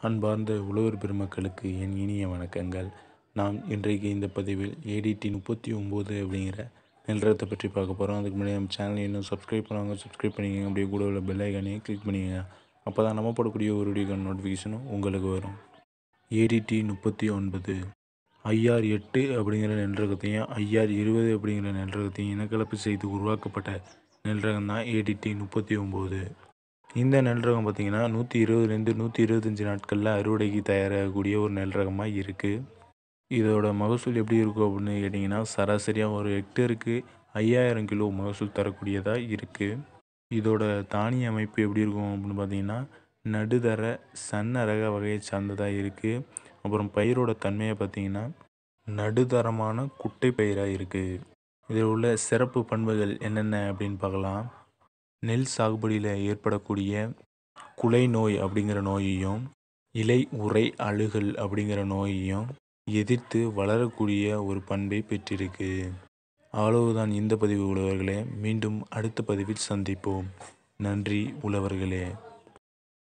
அன்பார்ந்த உழவர் பெருமக்களுக்கு என் இனிய வணக்கங்கள் நாம் இன்றைக்கு இந்த பதிவில் ஏடிடி முப்பத்தி ஒம்பது அப்படிங்கிற நெல் ரகத்தை பற்றி பார்க்க போகிறோம் அதுக்கு முன்னாடி நம்ம சேனலை இன்னும் சப்ஸ்கிரைப் பண்ணுவாங்க சப்ஸ்கிரைப் பண்ணிக்கோங்க அப்படியே கூட உள்ள பெல் ஐக்கானையும் கிளிக் பண்ணிக்கோங்க அப்போ தான் நம்ம போடக்கூடிய ஒரு வீடியோ நோட்டிஃபிகேஷனும் உங்களுக்கு வரும் ஏடிடி முப்பத்தி ஒன்பது ஐஆர் எட்டு அப்படிங்கிற நெல் ரகத்தையும் ஐஆர் இருபது அப்படிங்கிற நெல் ரகத்தையும் இனக்கலப்பு செய்து உருவாக்கப்பட்ட நெல் ரகம் தான் ஏடிடி முப்பத்தி ஒம்பது இந்த நெல் ரகம் பார்த்திங்கன்னா நூற்றி இருபதுலேருந்து நூற்றி இருபத்தஞ்சி நாட்களில் அறுவடைக்கு தயாராகக்கூடிய ஒரு நெல் ரகமாக இருக்குது இதோட மகசூல் எப்படி இருக்கும் அப்படின்னு கேட்டிங்கன்னா சராசரியாக ஒரு ஹெக்டருக்கு ஐயாயிரம் கிலோ மகசூல் தரக்கூடியதாக இருக்குது இதோட தானிய அமைப்பு எப்படி இருக்கும் அப்படின்னு பார்த்தீங்கன்னா நடுதர சன்ன ரக வகையை சார்ந்ததாக இருக்குது அப்புறம் பயிரோட தன்மையை பார்த்திங்கன்னா நடுத்தரமான குட்டை பயிராக இருக்குது இதில் உள்ள சிறப்பு பண்புகள் என்னென்ன அப்படின்னு பார்க்கலாம் நெல் சாகுபடியில் ஏற்படக்கூடிய குலை நோய் அப்படிங்கிற நோயையும் இலை உரை அழுகல் அப்படிங்கிற நோயையும் எதிர்த்து வளரக்கூடிய ஒரு பண்பை பெற்றிருக்கு அவ்வளவுதான் இந்த பதிவு உழவர்களே மீண்டும் அடுத்த பதிவில் சந்திப்போம் நன்றி உழவர்களே